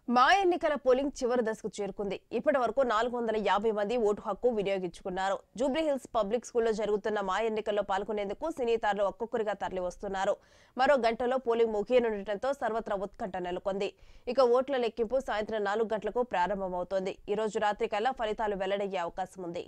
మా ఎన్నికల పోలింగ్ చివరి దశకు చేరుకుంది ఇప్పటి వరకు నాలుగు వందల యాభై మంది ఓటు హక్కు వినియోగించుకున్నారు జూబ్లీహిల్స్ పబ్లిక్ స్కూల్లో జరుగుతున్న మా ఎన్నికల్లో పాల్గొనేందుకు సినీ తారలు ఒక్కొక్కరిగా తరలి వస్తున్నారు మరో గంటలో పోలింగ్ ముగియనుండటంతో సర్వత్రా ఉత్కంఠ నెలకొంది ఇక ఓట్ల లెక్కింపు సాయంత్రం నాలుగు గంటలకు ప్రారంభమవుతోంది ఈ రోజు రాత్రి కల్లా ఫలితాలు వెల్లడయ్యే అవకాశం ఉంది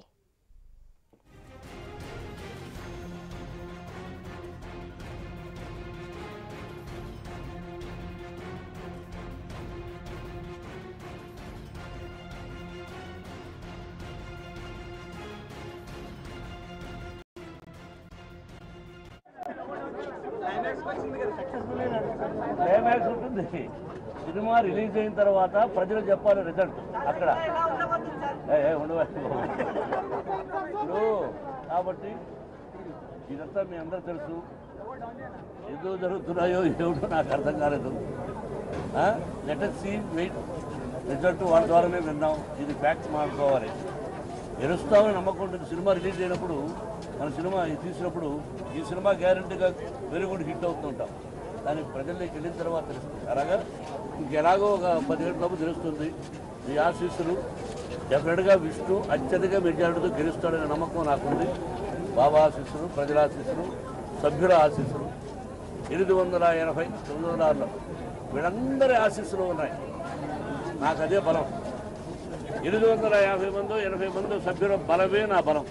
క్లైమాక్స్ ఉంటుంది సినిమా రిలీజ్ అయిన తర్వాత ప్రజలు చెప్పాలి రిజల్ట్ అక్కడ ఏ, ఏ, ఉండవా? ఇప్పుడు కాబట్టి ఇదంతా మీ అందరూ తెలుసు ఎందుకు జరుగుతున్నాయో ఏమిటో నాకు అర్థం కాలేదు లెటర్ సి వెయిట్ రిజల్ట్ వాళ్ళ ద్వారానే విన్నాం ఇది ఫ్యాక్ట్స్ మాట్లాడుకోవాలి గెలుస్తామని నమ్మకం ఉంటుంది సినిమా రిలీజ్ అయినప్పుడు మన సినిమా తీసినప్పుడు ఈ సినిమా గ్యారంటీగా వెరీ గుడ్ హిట్ అవుతుంటాం దానికి ప్రజల్లోకి వెళ్ళిన తర్వాత తెలుస్తుంది అలాగా ఇంకెలాగో ఒక పదిహేడులోపు తెలుస్తుంది ఈ ఆశీస్సులు డెఫినెట్గా విష్ణు అత్యధిక మెజారిటీతో గెలుస్తాడనే నమ్మకం నాకుంది బాబా ఆశీస్సులు ప్రజల ఆశీస్సులు సభ్యుల ఆశీస్సులు ఎనిమిది వందల ఎనభై తొమ్మిది వందల ఆరులో వీళ్ళందరి ఆశీస్సులు ఉన్నాయి నాకు అదే బలం ఎనిమిది వందల యాభై మంది ఎనభై మంది సభ్యుల బలమే నా బలం